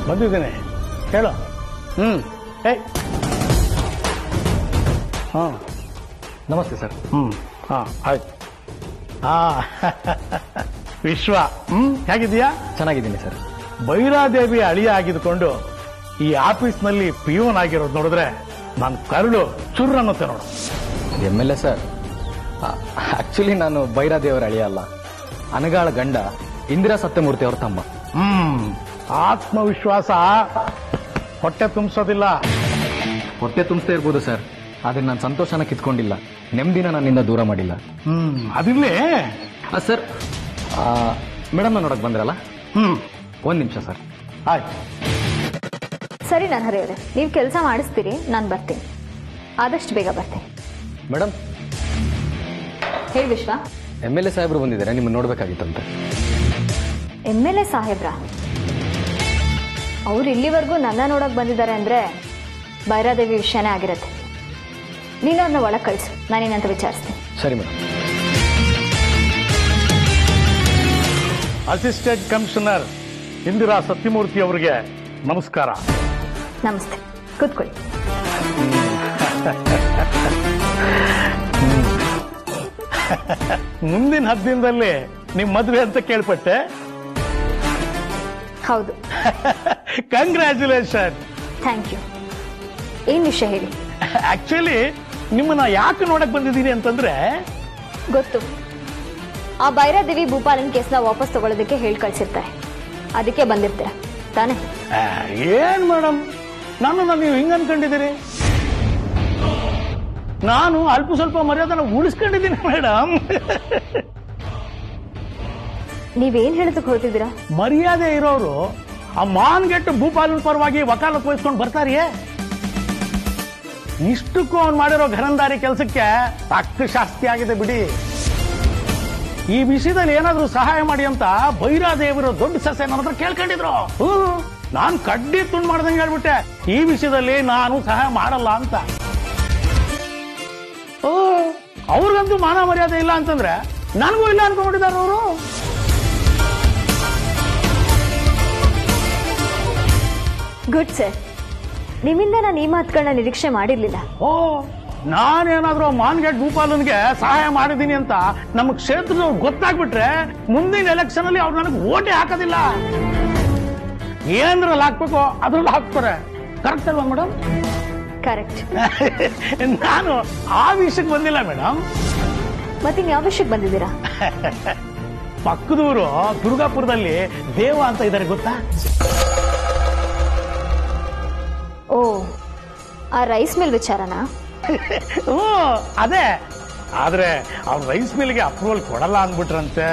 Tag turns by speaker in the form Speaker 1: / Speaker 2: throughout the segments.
Speaker 1: ಬಂದಿದ್ದೀನಿ ಹೇಳು ಹ್ಮ್ ಏಯ್ ಹಾಂ
Speaker 2: ನಮಸ್ತೆ ಸರ್
Speaker 1: ಹ್ಮ್ ಹಾ ಆಯ್ತು ಹಾ ವಿಶ್ವ ಹ್ಮ್ ಹೇಗಿದೀಯಾ
Speaker 2: ಚೆನ್ನಾಗಿದ್ದೀನಿ ಸರ್
Speaker 1: ಬೈರಾದೇವಿ ಅಳಿಯ ಆಗಿದ್ಕೊಂಡು ಈ ಆಫೀಸ್ನಲ್ಲಿ ಪಿಯೋನ್ ಆಗಿರೋದು ನೋಡಿದ್ರೆ ನನ್ನ ಕರುಳು ಚುರ್ ಅನ್ನುತ್ತೆ ನೋಡು
Speaker 2: M L A sir actually ನಾನು ಬೈರಾದೇವರ ಅಳಿಯ ಅಲ್ಲ ಅನಗಾಳ ಗಂಡ ಇಂದಿರಾ ಸತ್ಯಮೂರ್ತಿ ಅವ್ರ ತಮ್ಮ
Speaker 1: ಹ್ಮ್ ಆತ್ಮವಿಶ್ವಾಸ ಹೊಟ್ಟೆ ತುಂಬಿಸೋದಿಲ್ಲ
Speaker 2: ಹೊಟ್ಟೆ ತುಂಬಿಸ್ತಾ ಇರ್ಬೋದು ಸರ್ ಆದ್ರೆ ನಾನು ಸಂತೋಷನ ಕಿತ್ಕೊಂಡಿಲ್ಲ ನೆಮ್ಮದಿನ ನನ್ನಿಂದ ದೂರ ಮಾಡಿಲ್ಲ
Speaker 1: ಹ್ಮ್ ಅದಿರ್ಲಿ
Speaker 2: ಆ, ಸರ್ ಮೇಡಮ್ನ ನೋಡಕ್ ಬಂದ್ರಲ್ಲ
Speaker 1: ಹ್ಮ್
Speaker 2: ಒಂದ್ ನಿಮಿಷ ಸರ್
Speaker 1: ಆಯ್ತು
Speaker 3: ಸರಿ ನಾನು ಹರಿಯವರೇ ನೀವು ಕೆಲಸ ಮಾಡಿಸ್ತೀರಿ ನಾನು ಬರ್ತೀನಿ ಆದಷ್ಟು ಬೇಗ ಬರ್ತೀನಿ
Speaker 2: ಮೇಡಮ್
Speaker 3: ಹೇಳಿ ವಿಶ್ವ
Speaker 2: ಎಮ್ ಎಲ್ ಎ ಸಾಹೇಬ್ರು ಬಂದಿದ್ದಾರೆ ನಿಮ್ಮನ್ನ ನೋಡ್ಬೇಕಾಗಿತ್ತಂತೆ
Speaker 3: ಎಮ್ ಎಲ್ ಎ ಸಾಹೇಬ್ರ ಅವ್ರು ಇಲ್ಲಿವರೆಗೂ ನನ್ನ ನೋಡಕ್ ಬಂದಿದ್ದಾರೆ ಅಂದ್ರೆ ಭೈರಾದೇವಿ ವಿಷಯನೇ ಆಗಿರತ್ತೆ ನೀನು ಅವ್ರನ್ನ ಒಳಗೆ ಕಳಿಸು ನಾನೇನಂತ ವಿಚಾರಿಸ್ತೀನಿ
Speaker 2: ಸರಿ madam
Speaker 1: assistant commissioner Indira Sathyamurthy ಅವರಿಗೆ ನಮಸ್ಕಾರ
Speaker 3: ನಮಸ್ತೆ ಕೂತ್ಕೊಳ್ಳಿ
Speaker 1: ಮುಂದಿನ ಹದ್ದಿನದಲ್ಲಿ ನಿಮ್ ಮದ್ವೆ ಅಂತ ಕೇಳ್ಪಟ್ಟೆ
Speaker 3: ಹೌದು
Speaker 1: ಕಂಗ್ರ್ಯಾಚುಲೇಷನ್
Speaker 3: ಥ್ಯಾಂಕ್ ಯು ಏನ್ ವಿಷಯ ಹೇಳಿ
Speaker 1: ಆಕ್ಚುಲಿ ನಿಮ್ಮನ್ನ ಯಾಕೆ ನೋಡಕ್ ಬಂದಿದ್ದೀನಿ ಅಂತಂದ್ರೆ
Speaker 3: ಗೊತ್ತು ಆ ಭೈರಾದೇವಿ ಭೂಪಾಲನ್ ಕೇಸ್ನ ವಾಪಸ್ ತಗೊಳ್ಳೋದಕ್ಕೆ ಹೇಳಿ ಕಳ್ಸಿರ್ತಾರೆ ಅದಕ್ಕೆ ಬಂದಿರ್ತೀರ ತಾನೇ
Speaker 1: ಆ, ಏನ್ ಮೇಡಮ್ ನಾನು ನೀವು ಹಿಂಗ ಅನ್ಕೊಂಡಿದ್ದೀರಿ ನಾನು ಅಲ್ಪ ಸ್ವಲ್ಪ ಮರ್ಯಾದನ ಉಳಿಸ್ಕೊಂಡಿದ್ದೀನಿ ಮೇಡಮ್
Speaker 3: ನೀವೇನ್ ಹೇಳೋದಕ್ಕೆ ಹೊರಟಿದ್ದೀರಾ
Speaker 1: ಮರ್ಯಾದೆ ಇರೋರು ಆ ಮಾನ್ಗೆಟ್ಟು ಭೂಪಾಲನ್ ಪರವಾಗಿ ವಕಾಲತ್ ವಹಿಸ್ಕೊಂಡು ಬರ್ತಾರಿಯೇ ಇಷ್ಟಕ್ಕೂ ಅವ್ನು ಮಾಡಿರೋ ಘರಂದಾರಿ ಕೆಲಸಕ್ಕೆ ತಕ್ಕ ಶಾಸ್ತಿ ಆಗಿದೆ ಬಿಡಿ ಈ ವಿಷಯದಲ್ಲಿ ಏನಾದ್ರೂ ಸಹಾಯ ಮಾಡಿ ಅಂತ ಭೈರಾದೇವರು ದೊಡ್ಡ ಸಸ್ಯ ನನ್ನ ಹತ್ರ ಕೇಳ್ಕೊಂಡಿದ್ರು ಹ್ಮ್. ನಾನ್ ಕಡ್ಡಿ ತುಂಡು ಮಾಡ್ದಂಗೆ ಹೇಳ್ಬಿಟ್ಟೆ ಈ ವಿಷಯದಲ್ಲಿ ನಾನು ಸಹಾಯ ಮಾಡಲ್ಲ ಅಂತ ಓ ಅವ್ರಿಗಂತೂ ಮಾನ ಮರ್ಯಾದೆ ಇಲ್ಲ ಅಂತಂದ್ರೆ ನನಗೂ ಇಲ್ಲ ಅನ್ಕೊಂಡ್ಬಿಟ್ಟಿದ್ದಾರೆ ಅವರು
Speaker 3: ಗುಡ್ ಸರ್ ನಿಮ್ಮಿಂದ ನಾನು ಈ ಮಾತುಗಳನ್ನ ನಿರೀಕ್ಷೆ ಮಾಡಿರ್ಲಿಲ್ಲ
Speaker 1: ಓ ನಾನೇನಾದ್ರೂ ಮಾನ್ಗೇಟ್ ಭೂಪಾಲನ್ಗೆ ಸಹಾಯ ಮಾಡಿದ್ದೀನಿ ಅಂತ ನಮ್ಮ ಕ್ಷೇತ್ರದವ್ರು ಗೊತ್ತಾಗ್ಬಿಟ್ರೆ ಮುಂದಿನ ಎಲೆಕ್ಷನ್ ಅಲ್ಲಿ ಅವ್ರು ನನಗೆ ಓಟೇ ಹಾಕೋದಿಲ್ಲ ಏನ್ರಲ್ಲಿ ಹಾಕ್ಬೇಕು ಅದ್ರಲ್ಲಿ ಹಾಕ್ತಾರೆ ಕರೆಕ್ಟ್ ಅಲ್ವಾ ಮೇಡಮ್
Speaker 3: ಕರೆಕ್ಟ್
Speaker 1: ನಾನು ಆ ವಿಷಯಕ್ಕೆ ಬಂದಿಲ್ಲ ಮೇಡಮ್
Speaker 3: ಮತ್ತಿನ್ ಯಾವ ವಿಷಯಕ್ಕೆ ಬಂದಿದ್ದೀರಾ
Speaker 1: ಪಕ್ಕದೂರು ದುರ್ಗಾಪುರದಲ್ಲಿ ದೇವ ಅಂತ ಇದ್ದಾರೆ ಗೊತ್ತಾ
Speaker 3: ಓ ಆ ರೈಸ್ ಮಿಲ್ ವಿಚಾರನಾ
Speaker 1: ಹ್ಞೂ ಅದೇ ಆದ್ರೆ ಅವ್ರ ರೈಸ್ ಮಿಲ್ಗೆ ಅಪ್ರೂವಲ್ ಕೊಡಲ್ಲ ಅಂದ್ಬಿಟ್ರಂತೆ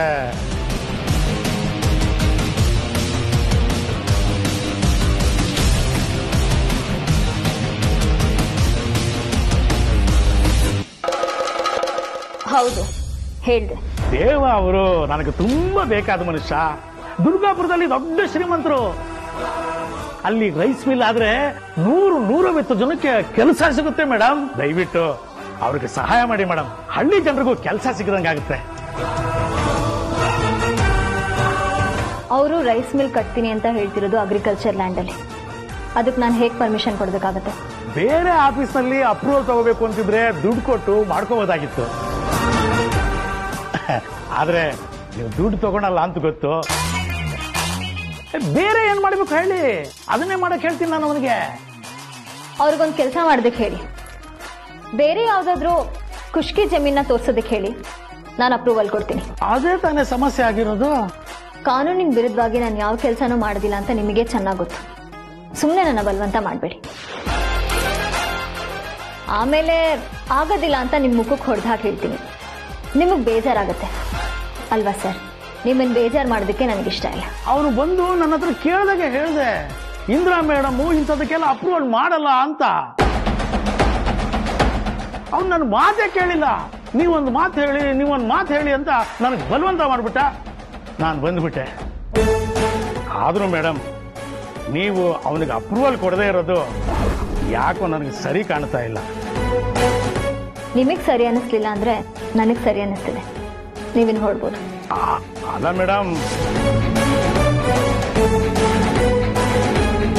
Speaker 3: ಹೌದು ಹೇಳ್ದೆ
Speaker 1: ದೇವ ಅವರು ನನಗೆ ತುಂಬಾ ಬೇಕಾದ ಮನುಷ್ಯ ದುರ್ಗಾಪುರದಲ್ಲಿ ದೊಡ್ಡ ಶ್ರೀಮಂತರು ಅಲ್ಲಿ ರೈಸ್ ಮಿಲ್ ಆದ್ರೆ ನೂರು ನೂರೈವತ್ತು ಜನಕ್ಕೆ ಕೆಲಸ ಸಿಗುತ್ತೆ ಮೇಡಮ್ ದಯವಿಟ್ಟು ಅವ್ರಿಗೆ ಸಹಾಯ ಮಾಡಿ ಮೇಡಮ್ ಹಳ್ಳಿ ಜನರಿಗೂ ಕೆಲಸ ಸಿಗದಂಗಾಗುತ್ತೆ
Speaker 3: ಅವರು ರೈಸ್ ಮಿಲ್ ಕಟ್ತೀನಿ ಅಂತ ಹೇಳ್ತಿರೋದು ಅಗ್ರಿಕಲ್ಚರ್ ಲ್ಯಾಂಡ್ ಅಲ್ಲಿ ಅದಕ್ಕೆ ನಾನು ಹೇಗೆ ಪರ್ಮಿಷನ್ ಕೊಡಬೇಕಾಗತ್ತೆ
Speaker 1: ಬೇರೆ ಆಫೀಸ್ನಲ್ಲಿ ಅಪ್ರೂವಲ್ ತಗೋಬೇಕು ಅಂತಿದ್ರೆ ದುಡ್ಡು ಕೊಟ್ಟು ಮಾಡ್ಕೋಬೋದಾಗಿತ್ತು ಆದ್ರೆ ನೀವು ದುಡ್ಡು ತಗೊಳಲ್ಲ ಅಂತ ಗೊತ್ತು ಬೇರೆ ಏನ್ ಮಾಡ್ಬೇಕು ಹೇಳಿ ಅದನ್ನೇ ಮಾಡಕ್ ಹೇಳ್ತೀನಿ ನಾನು ಅವನಿಗೆ
Speaker 3: ಅವ್ರಿಗೊಂದು ಕೆಲಸ ಮಾಡೋದಕ್ಕೆ ಹೇಳಿ ಬೇರೆ ಯಾವುದಾದ್ರೂ ಖುಷ್ಕಿ ಜಮೀನ ತೋರ್ಸೋದಕ್ಕೆ ಹೇಳಿ ನಾನು ಅಪ್ರೂವಲ್ ಕೊಡ್ತೀನಿ
Speaker 1: ಅದೇ ತಾನೇ ಸಮಸ್ಯೆ ಆಗಿರೋದು
Speaker 3: ಕಾನೂನಿನ ವಿರುದ್ಧವಾಗಿ ನಾನು ಯಾವ ಕೆಲಸನೂ ಮಾಡೋದಿಲ್ಲ ಅಂತ ನಿಮಗೆ ಚೆನ್ನಾಗಿ ಗೊತ್ತು ಸುಮ್ಮನೆ ನನ್ನ ಬಲವಂತ ಮಾಡಬೇಡಿ ಆಮೇಲೆ ಆಗೋದಿಲ್ಲ ಅಂತ ನಿಮ್ಮ ಮುಖಕ್ಕೆ ಹೊಡೆದು ಹಾಕಿ ಹೇಳ್ತೀನಿ ನಿಮಗೆ ಬೇಜಾರಾಗುತ್ತೆ ಅಲ್ವಾ ಸರ್ ನಿಮ್ಮನ್ನು ಬೇಜಾರು ಮಾಡೋದಕ್ಕೆ ನನಗಿಷ್ಟ ಇಲ್ಲ
Speaker 1: ಅವನು ಬಂದು ನನ್ನ ಹತ್ರ ಕೇಳಿದಾಗೆ ಹೇಳಿದೆ ಇಂದಿರಾ ಮೇಡಮ್ ಇಂಥದಕ್ಕೆಲ್ಲ ಅಪ್ರೂವಲ್ ಮಾಡಲ್ಲ ಅಂತ ಅವ್ನು ನನ್ನ ಮಾತೇ ಕೇಳಿಲ್ಲ ನೀವೊಂದು ಮಾತು ಹೇಳಿ ನೀವೊಂದು ಮಾತು ಹೇಳಿ ಅಂತ ನನಗೆ ಬಲವಂತ ಮಾಡ್ಬಿಟ್ಟ ನಾನು ಬಂದ್ಬಿಟ್ಟೆ ಆದ್ರೂ ಮೇಡಮ್ ನೀವು ಅವನಿಗೆ ಅಪ್ರೂವಲ್ ಕೊಡದೇ ಇರೋದು ಯಾಕೋ ನನಗೆ ಸರಿ ಕಾಣ್ತಾ ಇಲ್ಲ
Speaker 3: ನಿಮಗೆ ಸರಿ ಅನ್ನಿಸ್ಲಿಲ್ಲ ಅಂದರೆ ನನಗೆ ಸರಿ ಅನ್ನಿಸ್ತಿದೆ ನೀವಿನ್ನು ಹೊಡ್ಬೋದು
Speaker 1: ಆ, ಅಲ್ಲ ಮೇಡಮ್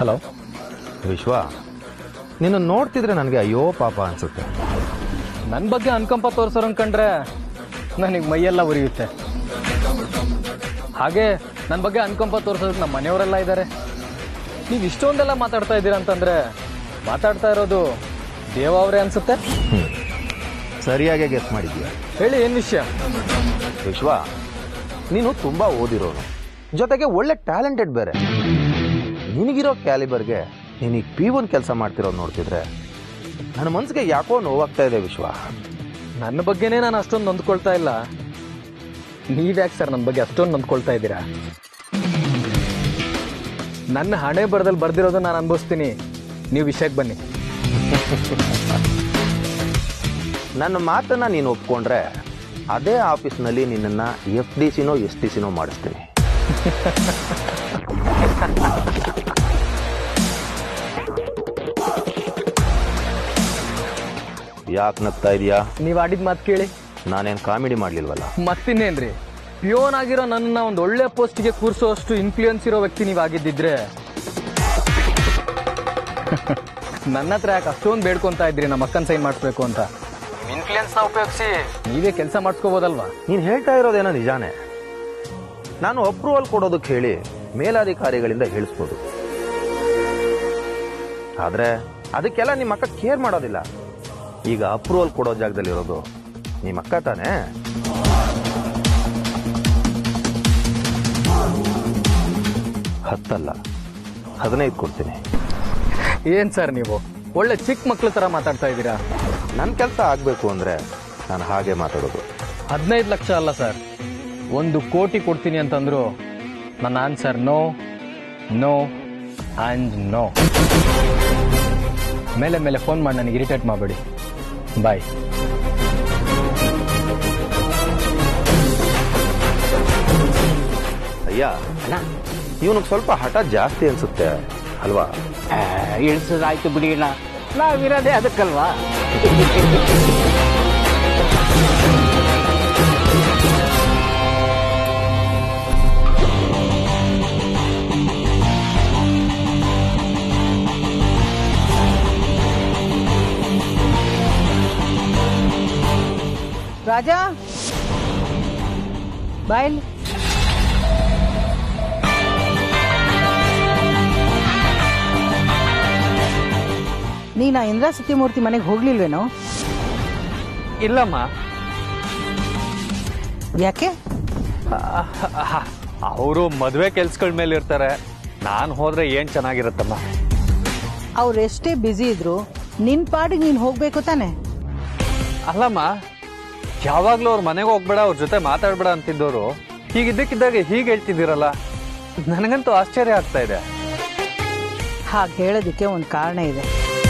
Speaker 2: ಹಲೋ
Speaker 4: ವಿಶ್ವ ನಿನ್ನ ನೋಡ್ತಿದ್ರೆ ನನಗೆ ಅಯ್ಯೋ ಪಾಪ ಅನ್ಸುತ್ತೆ
Speaker 2: ನನ್ನ ಬಗ್ಗೆ ಅನುಕಂಪ ತೋರಿಸೋರು ಅನ್ಕೊಂಡ್ರೆ ನನಗೆ ಮೈಯೆಲ್ಲ ಉರಿಯುತ್ತೆ ಹಾಗೆ ನನ್ನ ಬಗ್ಗೆ ಅನುಕಂಪ ತೋರಿಸೋದಕ್ಕೆ ನಮ್ಮ ಮನೆಯವರೆಲ್ಲ ಇದ್ದಾರೆ ನೀವು ಇಷ್ಟೊಂದೆಲ್ಲ ಮಾತಾಡ್ತಾ ಇದ್ದೀರಾ ಅಂತಂದ್ರೆ ಮಾತಾಡ್ತಾ ಇರೋದು ದೇವ ಅವರೇ ಅನ್ಸುತ್ತೆ
Speaker 4: ಸರಿಯಾಗಿ ಗೆಸ್ ಮಾಡಿದ್ಯಾ
Speaker 2: ಹೇಳಿ ಏನು ವಿಷಯ
Speaker 4: ವಿಶ್ವ ನೀನು ತುಂಬಾ ಓದಿರೋನು ಜೊತೆಗೆ ಒಳ್ಳೆ ಟ್ಯಾಲೆಂಟೆಡ್ ಬೇರೆ ನಿನಗಿರೋ ಕ್ಯಾಲಿಬರ್ಗೆ ನೀನೀಗ ಪಿ ಒನ್ ಕೆಲಸ ಮಾಡ್ತಿರೋದು ನೋಡ್ತಿದ್ರೆ ನನ್ನ ಮನ್ಸಿಗೆ ಯಾಕೋ ನೋವಾಗ್ತಾ ಇದೆ ವಿಶ್ವ
Speaker 2: ನನ್ನ ಬಗ್ಗೆನೇ ನಾನು ಅಷ್ಟೊಂದು ನೊಂದ್ಕೊಳ್ತಾ ಇಲ್ಲ ನೀವ್ಯಾಕೆ ಸರ್ ನನ್ನ ಬಗ್ಗೆ ಅಷ್ಟೊಂದು ನೊಂದ್ಕೊಳ್ತಾ ಇದ್ದೀರಾ ನನ್ನ ಹಣೆ ಬರದಲ್ಲಿ ಬರ್ದಿರೋದು ನಾನು ಅನುಭವಿಸ್ತೀನಿ ನೀವು ವಿಷಯಕ್ಕೆ ಬನ್ನಿ
Speaker 4: ನನ್ನ ಮಾತನ್ನ ನೀನು ಒಪ್ಕೊಂಡ್ರೆ ಅದೇ ಆಫೀಸ್ನಲ್ಲಿ ನಿನ್ನನ್ನ ಎಫ್ ಡಿ ಸಿನೋ ಎಸ್ ಟಿ ಸಿನೋ ಮಾಡಿಸ್ತೀನಿ ಯಾಕೆ ನಗ್ತಾ ಇದೀಯಾ
Speaker 2: ನೀವು ಆಡಿದ ಮಾತು ಕೇಳಿ
Speaker 4: ನಾನೇನು ಕಾಮಿಡಿ ಮಾಡ್ಲಿಲ್ವಲ್ಲ
Speaker 2: ಮತ್ತಿನ್ನೇನ್ರಿ ಪಿಯೋನ್ ಆಗಿರೋ ನನ್ನ ಒಂದು ಒಳ್ಳೆ ಪೋಸ್ಟ್ಗೆ ಕೂರಿಸೋಷ್ಟು ಇನ್ಫ್ಲೂಯೆನ್ಸ್ ಇರೋ ವ್ಯಕ್ತಿ ನೀವು ಆಗಿದ್ದಿದ್ರೆ ನನ್ನ ಹತ್ರ ಯಾಕೆ ಅಷ್ಟೊಂದು ಬೇಡ್ಕೊಂತಾ ಇದ್ರಿ ನಮ್ಮ ಅಕ್ಕನ ಸೈನ್ ಮಾಡಿಸ್ಬೇಕು ಅಂತ ಇನ್ಫ್ಲೂಯೆನ್ಸ್ ನ ಉಪಯೋಗಿಸಿ ನೀವೇ ಕೆಲಸ ಮಾಡಿಸ್ಕೋಬೋದಲ್ವಾ
Speaker 4: ನೀನು ಹೇಳ್ತಾ ಇರೋದೇನೋ ನಿಜಾನೇ ನಾನು ಅಪ್ರೂವಲ್ ಕೊಡೋದಕ್ಕೆ ಹೇಳಿ ಮೇಲಾಧಿಕಾರಿಗಳಿಂದ ಹೇಳಿಸ್ಬೋದು ಆದ್ರೆ ಅದಕ್ಕೆಲ್ಲ ನಿಮ್ಮ ಅಕ್ಕ ಕೇರ್ ಮಾಡೋದಿಲ್ಲ ಈಗ ಅಪ್ರೂವಲ್ ಕೊಡೋ ಜಾಗದಲ್ಲಿರೋದು ನಿಮ್ಮ ಅಕ್ಕ ತಾನೇ ಹತ್ತಲ್ಲ ಹದಿನೈದು ಕೊಡ್ತೀನಿ
Speaker 2: ಏನ್ ಸರ್ ನೀವು ಒಳ್ಳೆ ಚಿಕ್ಕ ಮಕ್ಳ ತರ ಮಾತಾಡ್ತಾ ಇದ್ದೀರಾ
Speaker 4: ನನ್ನ ಕೆಲಸ ಆಗಬೇಕು ಅಂದ್ರೆ ನಾನು ಹಾಗೆ ಮಾತಾಡೋದು
Speaker 2: ಹದಿನೈದು ಲಕ್ಷ ಅಲ್ಲ ಸರ್ ಒಂದು ಕೋಟಿ ಕೊಡ್ತೀನಿ ಅಂತಂದ್ರು ನನ್ನ answer no no and no ಮೇಲೆ ಮೇಲೆ ಫೋನ್ ಮಾಡಿ ನನಗೆ ಇರಿಟೇಟ್ ಮಾಡಬೇಡಿ ಬಾಯ್
Speaker 4: ಅಯ್ಯ ಇವನಿಗೆ ಸ್ವಲ್ಪ ಹಠ ಜಾಸ್ತಿ ಅನ್ಸುತ್ತೆ ಅಲ್ವಾ
Speaker 5: ಇಳಿಸೋದಾಯ್ತು ಬಿಡಿ ಅಣ್ಣ ನಾವಿರೋದೇ ಅದಕ್ಕಲ್ವಾ
Speaker 6: ರಾಜಾ ಬಾಯ್ ನೀನ ಇಂದ್ರ ಸತ್ಯಮೂರ್ತಿ ಮನೆಗೆ ಹೋಗ್ಲಿಲ್ವೇನೋ
Speaker 2: ಇಲ್ಲಮ್ಮ
Speaker 6: ಯಾಕೆ
Speaker 2: ಅವರು ಮದುವೆ ಕೆಲ್ಸಗಳ ಮೇಲೆ ಇರ್ತಾರೆ ನಾನು ಹೋದ್ರೆ ಏನ್ ಚೆನ್ನಾಗಿರುತ್ತಮ್ಮ
Speaker 6: ಅವ್ರು ಎಷ್ಟೇ ಬ್ಯುಸಿ ಇದ್ರು ನಿನ್ ಪಾಡಿಗೆ ನೀನ್ ಹೋಗ್ಬೇಕು ತಾನೆ
Speaker 7: ಅಲ್ಲಮ್ಮ ಯಾವಾಗ್ಲೂ ಅವ್ರ ಮನೆಗೆ ಹೋಗ್ಬೇಡ ಅವ್ರ ಜೊತೆ ಮಾತಾಡ್ಬೇಡ ಅಂತಿದ್ದವರು ಹೀಗಿದ್ದಕ್ಕಿದ್ದಾಗ ಹೀಗೆ ಹೇಳ್ತಿದ್ದೀರಲ್ಲ ನನಗಂತೂ ಆಶ್ಚರ್ಯ ಆಗ್ತಾ ಇದೆ
Speaker 6: ಹಾಗೆ ಹೇಳೋದಕ್ಕೆ ಒಂದು ಕಾರಣ ಇದೆ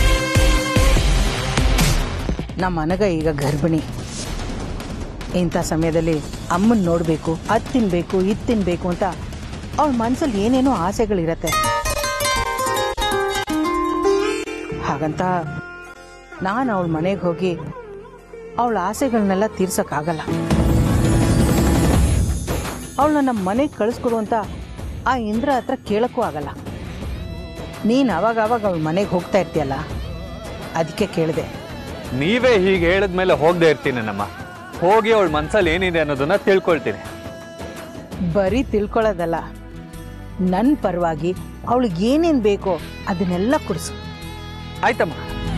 Speaker 6: ನಮ್ಮ ಮನಗ ಈಗ ಗರ್ಭಿಣಿ ಇಂಥ ಸಮಯದಲ್ಲಿ ಅಮ್ಮನ್ ನೋಡಬೇಕು ಅದು ತಿನ್ಬೇಕು ಇದು ತಿನ್ಬೇಕು ಅಂತ ಅವಳ ಮನಸ್ಸಲ್ಲಿ ಏನೇನೋ ಆಸೆಗಳಿರತ್ತೆ ಹಾಗಂತ ನಾನು ಅವಳ ಮನೆಗೆ ಹೋಗಿ ಅವಳ ಆಸೆಗಳನ್ನೆಲ್ಲ ತೀರ್ಸಕ್ಕಾಗಲ್ಲ ಅವಳನ್ನ ನಮ್ಮ ಮನೆಗೆ ಕಳಿಸ್ಕೊಡು ಅಂತ ಆ ಇಂದ್ರ ಹತ್ರ ಕೇಳಕ್ಕೂ ಆಗಲ್ಲ ನೀನು ಅವಾಗ ಅವಾಗ ಅವಳ ಮನೆಗೆ ಹೋಗ್ತಾ ಇರ್ತೀಯಲ್ಲ ಅದಕ್ಕೆ ಕೇಳಿದೆ
Speaker 7: ನೀವೇ ಹೀಗೆ ಹೇಳಿದ್ಮೇಲೆ ಹೋಗದೆ ಇರ್ತೀನಿ ನಮ್ಮ ಹೋಗಿ ಅವಳ ಮನ್ಸಲ್ಲಿ ಏನಿದೆ ಅನ್ನೋದನ್ನ ತಿಳ್ಕೊಳ್ತೀನಿ
Speaker 6: ಬರೀ ತಿಳ್ಕೊಳ್ಳೋದಲ್ಲ ನನ್ನ ಪರವಾಗಿ ಅವಳಿಗೆ ಏನೇನು ಬೇಕೋ ಅದನ್ನೆಲ್ಲ ಕೊಡಿಸು
Speaker 7: ಆಯ್ತಮ್ಮ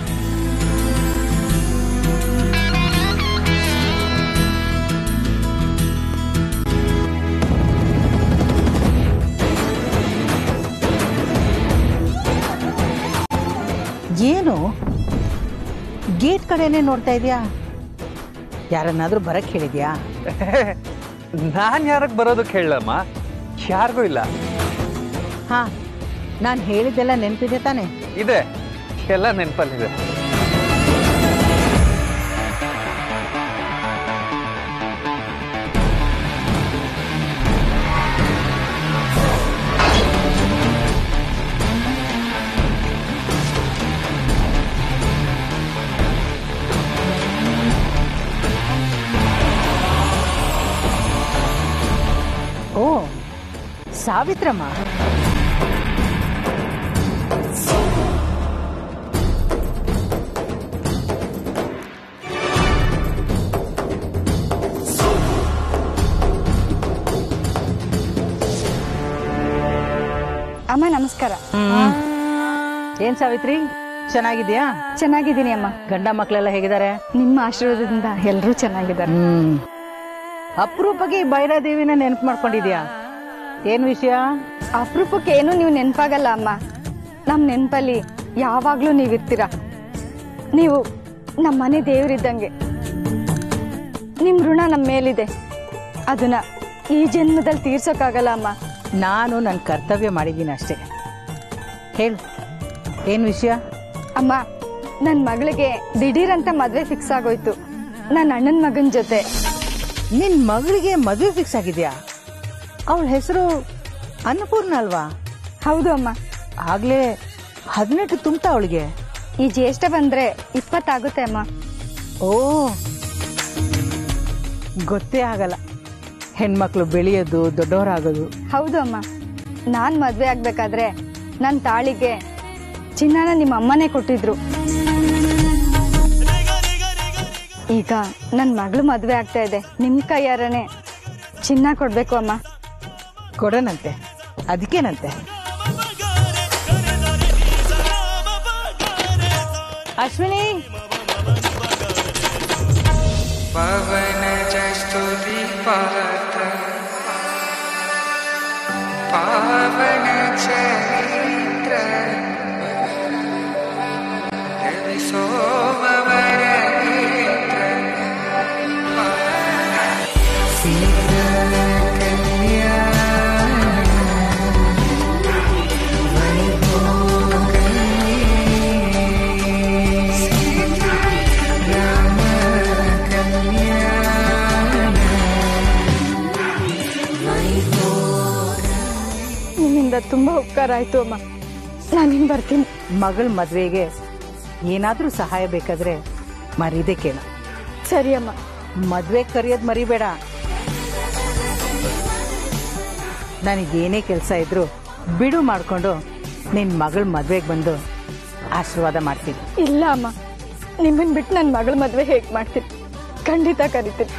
Speaker 6: ಏನು ಗೇಟ್ ಕಡೆನೇ ನೋಡ್ತಾ ಇದೆಯಾ ಯಾರನ್ನಾದ್ರೂ ಬರಕ್ ಹೇಳಿದ್ಯಾ
Speaker 7: ನಾನ್ ಯಾರಕ್ ಬರೋದಕ್ಕೆ ಹೇಳಮ್ಮ ಯಾರಿಗೂ ಇಲ್ಲ
Speaker 6: ಹಾ ನಾನು ಹೇಳಿದ್ದೆಲ್ಲ ನೆನಪಿದೆ ತಾನೆ
Speaker 7: ಇದೆ ಎಲ್ಲ ನೆನಪಲ್ಲಿದೆ
Speaker 6: ಓ ಸಾವಿತ್ರಮ್ಮ
Speaker 8: ಅಮ್ಮ ನಮಸ್ಕಾರ
Speaker 6: ಏನ್ ಸಾವಿತ್ರಿ ಚೆನ್ನಾಗಿದ್ಯಾ
Speaker 8: ಚೆನ್ನಾಗಿದ್ದೀನಿ ಅಮ್ಮ
Speaker 6: ಗಂಡ ಮಕ್ಳೆಲ್ಲ ಹೇಗಿದ್ದಾರೆ
Speaker 8: ನಿಮ್ಮ ಆಶೀರ್ವಾದದಿಂದ ಎಲ್ಲರೂ ಚೆನ್ನಾಗಿದ್ದಾರೆ
Speaker 6: ಹ್ಮ್ ಅಪರೂಪಕ್ಕೆ ಈ ಭೈರಾದೇವಿನ ನೆನಪು ಮಾಡ್ಕೊಂಡಿದ್ಯಾ ಏನ್ ವಿಷಯ
Speaker 8: ಅಪರೂಪಕ್ಕೆ ಏನು ನೀವು ನೆನಪಾಗಲ್ಲ ಅಮ್ಮ ನಮ್ಮ ನೆನಪಲ್ಲಿ ಯಾವಾಗ್ಲೂ ನೀವಿರ್ತೀರ ನೀವು ನಮ್ಮ ಮನೆ ದೇವರಿದ್ದಂಗೆ ನಿಮ್ ಋಣ ನಮ್ಮ ಮೇಲಿದೆ ಅದನ್ನ ಈ ಜನ್ಮದಲ್ಲಿ ತೀರ್ಸೋಕ್ಕಾಗಲ್ಲ ಅಮ್ಮ
Speaker 6: ನಾನು ನನ್ನ ಕರ್ತವ್ಯ ಮಾಡಿದ್ದೀನಿ ಅಷ್ಟೇ ಹೇಳು ಏನ್ ವಿಷಯ
Speaker 8: ಅಮ್ಮ ನನ್ನ ಮಗಳಿಗೆ ದಿಢೀರಂತ ಮದ್ವೆ ಫಿಕ್ಸ್ ಆಗೋಯ್ತು ನನ್ನ ಅಣ್ಣನ ಮಗನ ಜೊತೆ
Speaker 6: ನಿನ್ ಮಗಳಿಗೆ ಮದುವೆ ಫಿಕ್ಸ್ ಆಗಿದ್ಯಾ ಅವಳ ಹೆಸರು ಅನ್ನಪೂರ್ಣ ಅಲ್ವಾ
Speaker 8: ಹೌದು ಅಮ್ಮ
Speaker 6: ಆಗ್ಲೇ ಹದಿನೆಂಟು ತುಂಬ್ತಾ ಅವಳಿಗೆ
Speaker 8: ಈ ಜ್ಯೇಷ್ಠ ಬಂದ್ರೆ ಇಪ್ಪತ್ತಾಗುತ್ತೆ ಅಮ್ಮ
Speaker 6: ಓ ಗೊತ್ತೇ ಆಗಲ್ಲ ಹೆಣ್ಮಕ್ಳು ಬೆಳೆಯೋದು ದೊಡ್ಡವರಾಗೋದು
Speaker 8: ಹೌದು ಅಮ್ಮ ನಾನ್ ಮದ್ವೆ ಆಗ್ಬೇಕಾದ್ರೆ ನನ್ನ ತಾಳಿಗೆ ಚಿನ್ನನ ನಿಮ್ಮ ಅಮ್ಮನೇ ಕೊಟ್ಟಿದ್ರು ಈಗ ನನ್ನ ಮಗಳು ಮದ್ವೆ ಆಗ್ತಾ ಇದೆ ನಿಮ್ ಕೈಯಾರನೆ ಚಿನ್ನ ಕೊಡ್ಬೇಕು ಅಮ್ಮ
Speaker 6: ಕೊಡೋಣಂತೆ ಅದಕ್ಕೇನಂತೆ ಅಶ್ವಿನಿ
Speaker 9: पवन स्तुति पार्थ पावन चरित्र रवि सोमवर नेत्र
Speaker 8: ನಿಮ್ಮಿಂದ ತುಂಬಾ ಉಪಕಾರ ಆಯ್ತು ಅಮ್ಮ ನಾನಿನ್ ಬರ್ತೀನಿ
Speaker 6: ಮಗಳ ಮದ್ವೆಗೆ ಏನಾದ್ರೂ ಸಹಾಯ ಬೇಕಾದ್ರೆ ಮರೀದೆ ಕೇಳ
Speaker 8: ಸರಿ ಅಮ್ಮ
Speaker 6: ಮದ್ವೆ ಕರೆಯೋದ್ ಮರಿಬೇಡ ನನಗೇನೇ ಕೆಲಸ ಇದ್ರು ಬಿಡು ಮಾಡ್ಕೊಂಡು ನಿನ್ ಮಗಳ ಮದ್ವೆಗೆ ಬಂದು ಆಶೀರ್ವಾದ ಮಾಡ್ತೀನಿ
Speaker 8: ಇಲ್ಲ ಅಮ್ಮ ನಿಮ್ಮನ್ ಬಿಟ್ಟು ನನ್ನ ಮಗಳ ಮದ್ವೆ ಹೇಗ್ ಮಾಡ್ತೀನಿ ಖಂಡಿತ ಕರಿತೀನಿ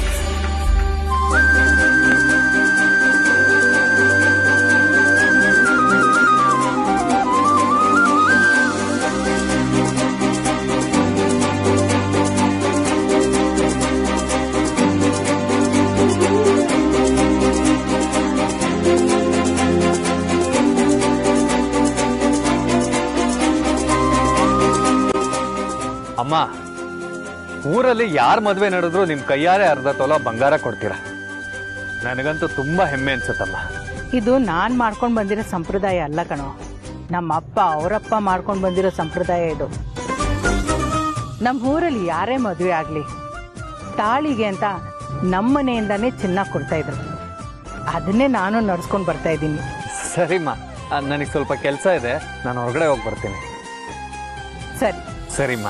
Speaker 7: ಅಮ್ಮ ಊರಲ್ಲಿ ಯಾರ ಮದ್ವೆ ನಡೆದ್ರು ನಿಮ್ ಕೈಯಾರೆ ಅರ್ಧ ತೊಲ ಬಂಗಾರ ಕೊಡ್ತೀರಾ ನನಗಂತೂ ತುಂಬಾ ಹೆಮ್ಮೆ ಅನ್ಸುತ್ತಮ್ಮ
Speaker 6: ಇದು ನಾನ್ ಮಾಡ್ಕೊಂಡ್ ಬಂದಿರೋ ಸಂಪ್ರದಾಯ ಅಲ್ಲ ಕಣೋ ನಮ್ಮ ಅಪ್ಪ ಅವರಪ್ಪ ಮಾಡ್ಕೊಂಡ್ ಬಂದಿರೋ ಸಂಪ್ರದಾಯ ಇದು ನಮ್ಮ ಊರಲ್ಲಿ ಯಾರೇ ಮದುವೆ ಆಗ್ಲಿ ತಾಳಿಗೆ ಅಂತ ನಮ್ಮನೆಯಿಂದಾನೇ ಚಿನ್ನ ಕೊಡ್ತಾ ಇದ್ರು ಅದನ್ನೇ ನಾನು ನಡ್ಸ್ಕೊಂಡ್ ಬರ್ತಾ ಇದ್ದೀನಿ
Speaker 7: ಸರಿಮ್ಮ ನನಗೆ ಸ್ವಲ್ಪ ಕೆಲಸ ಇದೆ ನಾನು ಹೊರಗಡೆ ಹೋಗಿ ಬರ್ತೀನಿ
Speaker 6: ಸರಿ
Speaker 7: ಸರಿಮ್ಮ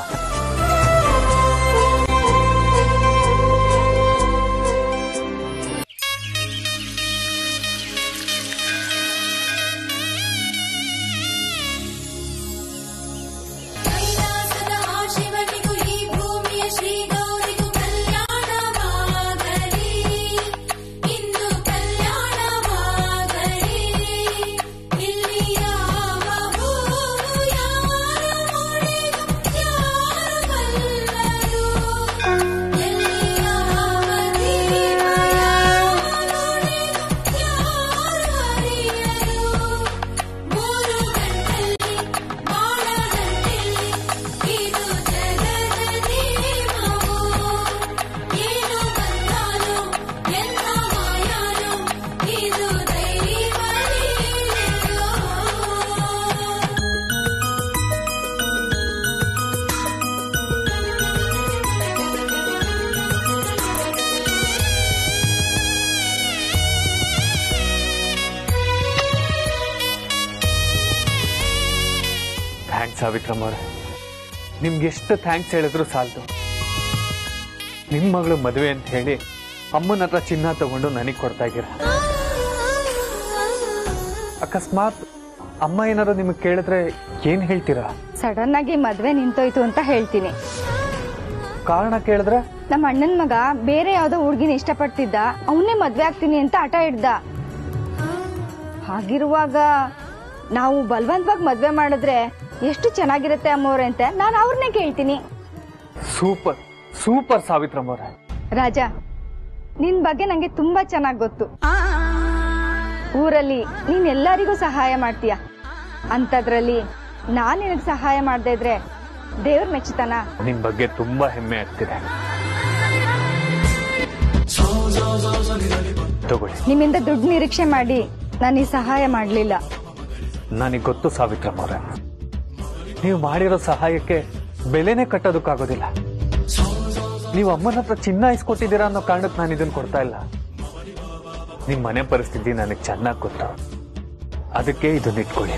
Speaker 10: ಕೈಲಾಸದ ಆ ಶಿವನಿಗೂ ಈ ಭೂಮಿಯ ಶ್ರೀ ಗೌರಿಗೂ ಕಲ್ಯಾಣವಾಗಲಿ ಇಂದು ಕಲ್ಯಾಣವಾಗಲಿ ಇಲ್ಲಿ ಯಾವ ಹೂವು ಯಾರ ಮುಡಿಗೂ ಯಾರು ಬಲ್ಲರು ಎಲ್ಲಿ ಯಾವ ದೀಪ ಯಾವ ನುಡಿಗೂ ಯಾರು ಅರಿಯರು ಮೂರು ಗಂಟಲ್ಲಿ ಬಾಳಗಂಟಿಲ್ಲಿ ಇದು ಜಗದ ದೀಪವು ಏನು ಬಂದಾಲೋ ಎಂಥ ಮಾಯಾಲೋ ಇದು ದೈವ ಲೀಲೆಯೋ
Speaker 7: ಥ್ಯಾಂಕ್ಸ್ ಸಾವಿತ್ರಮ್ಮ ಅವ್ರೆ ನಿಮ್ಗೆ ಎಷ್ಟು ಥ್ಯಾಂಕ್ಸ್ ಹೇಳಿದ್ರು ಸಾಲದು ನಿಮ್ಮ ಮಗಳು ಮದುವೆ ಅಂತ ಹೇಳಿ ಅಮ್ಮನ ಹತ್ರ ಚಿನ್ನ ತಗೊಂಡು ನನಗೆ ಕೊಡ್ತಾ ಇದ್ದೀರ ಅಕಸ್ಮಾತ್ ಅಮ್ಮ ಏನಾದ್ರು ನಿಮಗೆ ಕೇಳಿದ್ರೆ ಏನ್ ಹೇಳ್ತೀರಾ
Speaker 8: ಸಡನ್ ಆಗಿ ಮದ್ವೆ ನಿಂತೋಯ್ತು ಅಂತ ಹೇಳ್ತೀನಿ
Speaker 7: ಕಾರಣ ಕೇಳಿದ್ರೆ
Speaker 8: ನಮ್ಮ ಅಣ್ಣನ್ ಮಗ ಬೇರೆ ಯಾವ್ದೋ ಹುಡ್ಗಿನ ಇಷ್ಟಪಡ್ತಿದ್ದ ಅವನ್ನೇ ಮದ್ವೆ ಆಗ್ತೀನಿ ಅಂತ ಹಠ ಹಿಡ್ದ ಹಾಗಿರುವಾಗ ನಾವು ಬಲವಂತವಾಗಿ ಮದ್ವೆ ಮಾಡಿದ್ರೆ ಎಷ್ಟು ಚೆನ್ನಾಗಿರುತ್ತೆ ಅಮ್ಮವ್ರೆ ಅಂತ ನಾನು ಅವ್ರನ್ನೇ ಕೇಳ್ತೀನಿ
Speaker 7: ಸೂಪರ್ ಸೂಪರ್ ಸಾವಿತ್ರಮ್ಮವ್ರೆ
Speaker 8: ರಾಜ ನಿನ್ ಬಗ್ಗೆ ನಂಗೆ ತುಂಬಾ ಚೆನ್ನಾಗಿ ಗೊತ್ತು ಊರಲ್ಲಿ ನೀನ್ ಎಲ್ಲರಿಗೂ ಸಹಾಯ ಮಾಡ್ತೀಯ ಅಂತದ್ರಲ್ಲಿ ನಾನ್ ನಿನಗ್ ಸಹಾಯ ಮಾಡದೇ ಇದ್ರೆ ದೇವ್ರ ಮೆಚ್ಚುತ್ತಾನ
Speaker 7: ನಿಮ್ ಬಗ್ಗೆ ತುಂಬಾ ಹೆಮ್ಮೆ ಆಗ್ತಿದೆ ತಗೊಳ್ಳಿ
Speaker 8: ನಿಮ್ಮಿಂದ ದುಡ್ಡು ನಿರೀಕ್ಷೆ ಮಾಡಿ ನಾನು ಈ ಸಹಾಯ ಮಾಡ್ಲಿಲ್ಲ
Speaker 7: ನನಗೆ ಗೊತ್ತು ಸಾವಿತ್ರಮ್ಮವ್ರೆ ನೀವು ಮಾಡಿರೋ ಸಹಾಯಕ್ಕೆ ಬೆಲೆನೇ ಕಟ್ಟೋದಕ್ಕಾಗೋದಿಲ್ಲ ನೀವು ಅಮ್ಮನ ಹತ್ರ ಚಿನ್ನ ಇಸ್ಕೊಟ್ಟಿದ್ದೀರಾ ಅನ್ನೋ ಕಾರಣಕ್ಕೆ ನಾನು ಇದನ್ನ ಕೊಡ್ತಾ ಇಲ್ಲ ನಿಮ್ ಮನೆ ಪರಿಸ್ಥಿತಿ ನನಗೆ ಚೆನ್ನಾಗಿ ಗೊತ್ತು ಅದಕ್ಕೆ ಇದನ್ನ ಇಟ್ಕೊಳ್ಳಿ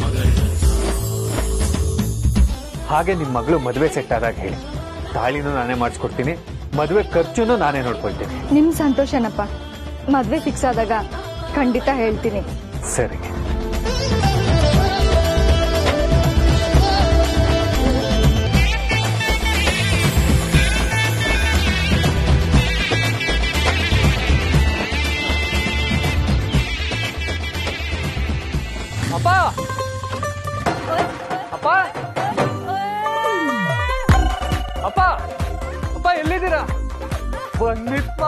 Speaker 7: ಹಾಗೆ ನಿಮ್ ಮಗಳು ಮದುವೆ ಸೆಟ್ ಆದಾಗ ಹೇಳಿ ತಾಳಿನೂ ನಾನೇ ಮಾಡಿಸ್ಕೊಡ್ತೀನಿ ಮದುವೆ ಖರ್ಚುನು ನಾನೇ ನೋಡ್ಕೊಳ್ತೀನಿ
Speaker 8: ನಿಮ್ ಸಂತೋಷನಪ್ಪ ಮದ್ವೆ ಫಿಕ್ಸ್ ಆದಾಗ ಖಂಡಿತ ಹೇಳ್ತೀನಿ
Speaker 7: ಸರಿ
Speaker 2: ಅಪ್ಪ ಅಪ್ಪ ಅಪ್ಪ ಅಪ್ಪ ಎಲ್ಲಿದ್ದೀರಾ ಬಂದಿಪ್ಪ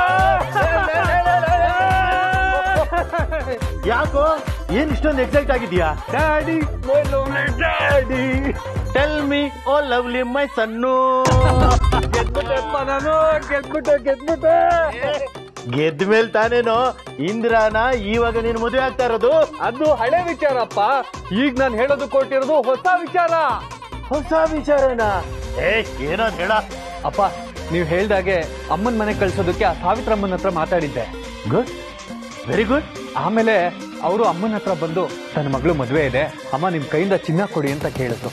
Speaker 1: ಯಾಕೋ ಏನ್ ಇಷ್ಟೊಂದು ಎಕ್ಸೈಟ್ ಆಗಿದ್ಯಾ
Speaker 7: daddy daddy
Speaker 1: tell me oh lovely my son
Speaker 7: ಗೆದ್ಬಿಟ್ಟೆಪ್ಪ ನಾನು ಗೆದ್ಬಿಟ್ಟೆ ಗೆದ್ಬಿಟ್ಟೆ
Speaker 1: ಗೆದ್ದ ಮೇಲೆ ತಾನೇನೋ ಇಂದ್ರಾನ ಇವಾಗ ನೀನು ಮದುವೆ ಆಗ್ತಾ ಇರೋದು
Speaker 7: ಅದು ಹಳೆ ವಿಚಾರಪ್ಪ ಈಗ ನಾನು ಹೇಳೋದು ಕೊಟ್ಟಿರೋದು ಹೊಸ ವಿಚಾರ
Speaker 1: ಹೊಸ ವಿಚಾರನ ಏ ಏನೋದ್ ಹೇಳ
Speaker 7: ಅಪ್ಪ ನೀವು ಹೇಳ್ದಾಗೆ ಅಮ್ಮನ ಮನೆ ಕಳ್ಸೋದಕ್ಕೆ ಆ ಸಾವಿತ್ರಮ್ಮನ ಹತ್ರ ಮಾತಾಡಿದ್ದೆ
Speaker 1: ಗುಡ್ ವೆರಿ ಗುಡ್
Speaker 7: ಆಮೇಲೆ ಅವರು ಅಮ್ಮನ ಹತ್ರ ಬಂದು ತನ್ನ ಮಗಳು ಮದುವೆ ಇದೆ ಅಮ್ಮ ನಿಮ್ ಕೈಯಿಂದ ಚಿನ್ನ ಕೊಡಿ ಅಂತ ಕೇಳಿದ್ರು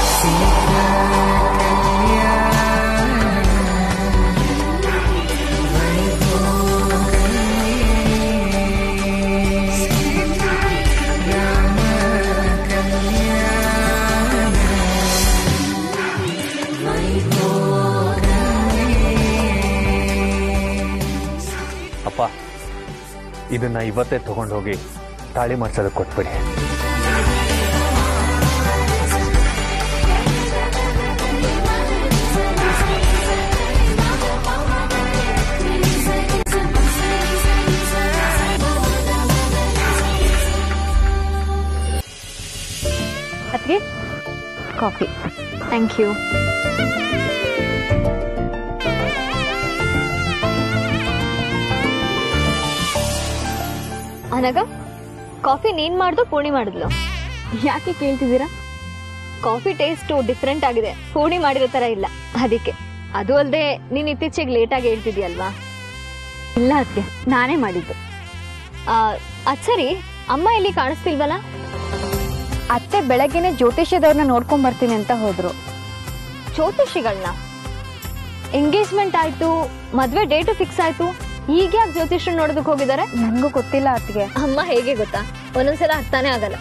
Speaker 7: ಅಪ್ಪ ಇದನ್ನ ಇವತ್ತೇ ತಗೊಂಡೋಗಿ ತಾಳಿ ಮಾಡ್ಸೋದಕ್ಕೆ ಕೊಟ್ಬಿಡಿ
Speaker 3: ಅದಕ್ಕೆ ಕಾಫಿ ಥ್ಯಾಂಕ್ ಯು ಅನಗ ಕಾಫಿ ನೀನ್ ಮಾಡ್ದು ಪೂರ್ಣಿ ಮಾಡಿದ್ಲು ಯಾಕೆ ಕೇಳ್ತಿದ್ದೀರಾ ಕಾಫಿ ಟೇಸ್ಟ್ ಡಿಫ್ರೆಂಟ್ ಆಗಿದೆ ಪೂರ್ಣಿ ಮಾಡಿರೋ ತರ ಇಲ್ಲ ಅದಕ್ಕೆ ಅದು ಅಲ್ಲದೆ ನೀನ್ ಇತ್ತೀಚೆಗೆ ಲೇಟ್ ಆಗಿ ಹೇಳ್ತಿದ್ಯಲ್ವಾ ಇಲ್ಲ ಅದಕ್ಕೆ ನಾನೇ ಮಾಡಿದ್ದು ಆ, ಅದ್ ಸರಿ ಅಮ್ಮ ಇಲ್ಲಿ ಕಾಣಿಸ್ತಿಲ್ವಲ್ಲ
Speaker 8: ಅತ್ತೆ ಬೆಳಗ್ಗೆನೆ ಜ್ಯೋತಿಷ್ಯದವ್ರನ್ನ ನೋಡ್ಕೊಂಡ್ ಬರ್ತೀನಿ ಅಂತ ಹೋದ್ರು
Speaker 3: ಜ್ಯೋತಿಷಿಗಳನ್ನ ಎಂಗೇಜ್ಮೆಂಟ್ ಆಯ್ತು ಮದ್ವೆ ಡೇಟು ಫಿಕ್ಸ್ ಆಯ್ತು ಈಗ ಯಾಕೆ ಜ್ಯೋತಿಷ್ಯ ನೋಡೋದಕ್ಕೆ ಹೋಗಿದ್ದಾರೆ
Speaker 8: ನನ್ಗೂ ಗೊತ್ತಿಲ್ಲ ಅತ್ತಿಗೆ
Speaker 3: ಅಮ್ಮ ಹೇಗೆ ಗೊತ್ತಾ ಒಂದೊಂದ್ಸಲ ಅರ್ಥನೇ ಆಗಲ್ಲ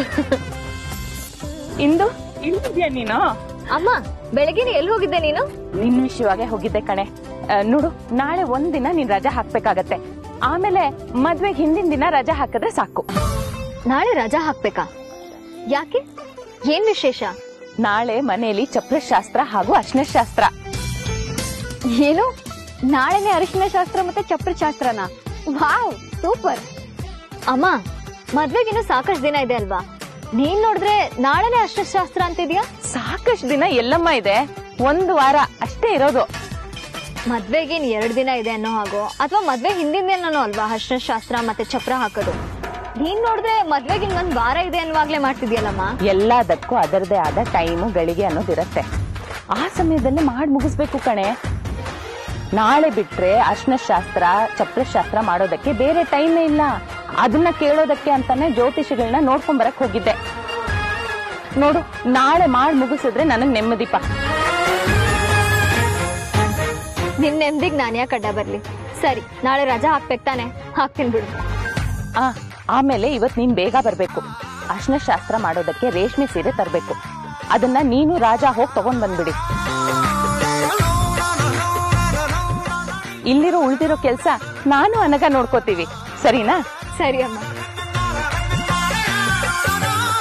Speaker 6: ಇಂದು ಇಲ್ಲಿದ್ಯಾ ನೀನು
Speaker 3: ಅಮ್ಮ ಬೆಳಗ್ಗೆ ಎಲ್ಲಿ ಹೋಗಿದ್ದೆ ನೀನು
Speaker 6: ನಿನ್ ವಿಷಯವಾಗೆ ಹೋಗಿದ್ದೆ ಕಣೆ ಆ, ನೋಡು ನಾಳೆ ಒಂದಿನ ನೀನ್ ರಜಾ ಹಾಕ್ಬೇಕಾಗತ್ತೆ ಆಮೇಲೆ ಮದ್ವೆಗ್ ಹಿಂದಿನ ದಿನ ರಜಾ ಹಾಕಿದ್ರೆ ಸಾಕು
Speaker 3: ನಾಳೆ ರಜಾ ಹಾಕ್ಬೇಕಾ ಯಾಕೆ ಏನ್ ವಿಶೇಷ
Speaker 6: ನಾಳೆ ಮನೆಯಲ್ಲಿ ಚಪ್ರ ಶಾಸ್ತ್ರ ಹಾಗೂ ಅರ್ಶನ ಶಾಸ್ತ್ರ
Speaker 3: ಏನು ನಾಳೆನೆ ಅರಿಶಿನ ಶಾಸ್ತ್ರ ಮತ್ತೆ ಚಪ್ರ ಶಾಸ್ತ್ರನ ವಾವ್ ಸೂಪರ್ ಅಮ್ಮ ಮದ್ವೆಗಿನ್ನು ಸಾಕಷ್ಟು ದಿನ ಇದೆ ಅಲ್ವಾ ನೀನ್ ನೋಡಿದ್ರೆ ನಾಳೆನೆ ಅರಿಶಿನ ಶಾಸ್ತ್ರ ಅಂತಿದ್ಯಾ
Speaker 6: ಸಾಕಷ್ಟು ದಿನ ಎಲ್ಲಮ್ಮ ಇದೆ ಒಂದು ವಾರ ಅಷ್ಟೇ ಇರೋದು
Speaker 3: ಮದ್ವೆಗೇನ್ ಎರಡ್ ದಿನ ಇದೆ ಅನ್ನೋ ಹಾಗೋ ಅಥವಾ ಮದ್ವೆ ಹಿಂದಿನ ದಿನನೋ ಅಲ್ವಾ ಅರಿಶಿನ ಶಾಸ್ತ್ರ ಮತ್ತೆ ಚಪ್ರ ಹಾಕೋದು ನೀನ್ ನೋಡಿದ್ರೆ ಮದ್ವೆಗಿನ್ ಒಂದ್ ವಾರ ಇದೆ ಅನ್ನುವಾಗ್ಲೇ ಮಾಡ್ತಿದ್ಯಲ್ಲಮ್ಮ
Speaker 6: ಎಲ್ಲದಕ್ಕೂ ಅದರದೇ ಆದ ಟೈಮು ಗಳಿಗೆ ಅನ್ನೋದಿರತ್ತೆ ಆ ಸಮಯದಲ್ಲಿ ಮಾಡಿ ಮುಗಿಸ್ಬೇಕು ಕಣೆ ನಾಳೆ ಬಿಟ್ರೆ ಅರ್ಶನ ಶಾಸ್ತ್ರ ಚಪ್ರ ಶಾಸ್ತ್ರ ಮಾಡೋದಕ್ಕೆ ಬೇರೆ ಟೈಮೇ ಇಲ್ಲ ಅದನ್ನ ಕೇಳೋದಕ್ಕೆ ಅಂತಾನೆ ಜ್ಯೋತಿಷಿಗಳನ್ನ ನೋಡ್ಕೊಂಡ್ ಬರಕ್ ಹೋಗಿದ್ದೆ ನೋಡು ನಾಳೆ ಮಾಡಿ ಮುಗಿಸಿದ್ರೆ ನನಗ್ ನೆಮ್ಮದಿಪ
Speaker 3: ನಿನ್ ನೆಮ್ಮದಿಗ್ ನಾನ್ ಯಾಕೆ ಅಡ್ಡ ಬರ್ಲಿ ಸರಿ ನಾಳೆ ರಜಾ ಹಾಕ್ಬೇಕು ತಾನೆ ಹಾಕ್ತೀನಿ ಬಿಡು
Speaker 6: ಆ ಆಮೇಲೆ ಇವತ್ ನೀನ್ ಬೇಗ ಬರ್ಬೇಕು ಅರ್ಶನ ಶಾಸ್ತ್ರ ಮಾಡೋದಕ್ಕೆ ರೇಷ್ಮೆ ಸೀರೆ ತರ್ಬೇಕು ಅದನ್ನ ನೀನು ರಾಜ ಹೋಗಿ ತಗೊಂಡ್ ಬಂದ್ಬಿಡಿ ಇಲ್ಲಿರೋ ಉಳ್ದಿರೋ ಕೆಲ್ಸ ನಾನು ಅನಗ ನೋಡ್ಕೋತೀವಿ ಸರಿನಾ
Speaker 3: ಸರಿ ಅಮ್ಮ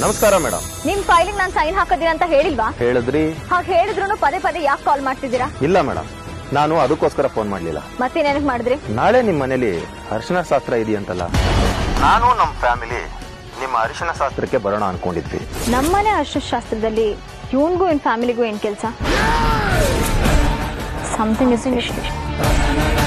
Speaker 4: ನಮಸ್ಕಾರ ಮೇಡಮ್
Speaker 3: ನಿಮ್ ಫೈಲಿಗೆ ನಾನು ಸೈನ್ ಹಾಕೋದಿರ ಅಂತ ಹೇಳಿಲ್ವಾ
Speaker 4: ಹೇಳಿದ್ರಿ
Speaker 3: ಹಾಗೆ ಹೇಳಿದ್ರು ಪದೇ ಪದೇ ಯಾಕೆ ಕಾಲ್ ಮಾಡ್ತಿದ್ದೀರಾ
Speaker 4: ಇಲ್ಲ ಮೇಡಮ್ ನಾನು ಅದಕ್ಕೋಸ್ಕರ ಫೋನ್ ಮಾಡ್ಲಿಲ್ಲ
Speaker 3: ಮತ್ತೆ ನೆನಪು ಮಾಡಿದ್ರಿ
Speaker 4: ನಾಳೆ ನಿಮ್ಮ ಮನೇಲಿ ಅರಿಶಿನ ಶಾಸ್ತ್ರ ಇದೆಯಂತಲ್ಲ ನಾನು ನಮ್ಮ ಫ್ಯಾಮಿಲಿ ನಿಮ್ಮ ಅರಿಶಿನ ಶಾಸ್ತ್ರಕ್ಕೆ ಬರೋಣ ಅನ್ಕೊಂಡಿದ್ವಿ
Speaker 3: ನಮ್ಮನೆ ಅರ್ಶಶಾಸ್ತ್ರದಲ್ಲಿ ಇವನ್ಗೂ ಇನ್ ಫ್ಯಾಮಿಲಿಗೂ ಏನ್ ಕೆಲಸ ಸಮಥಿಂಗ್ ಇಸ್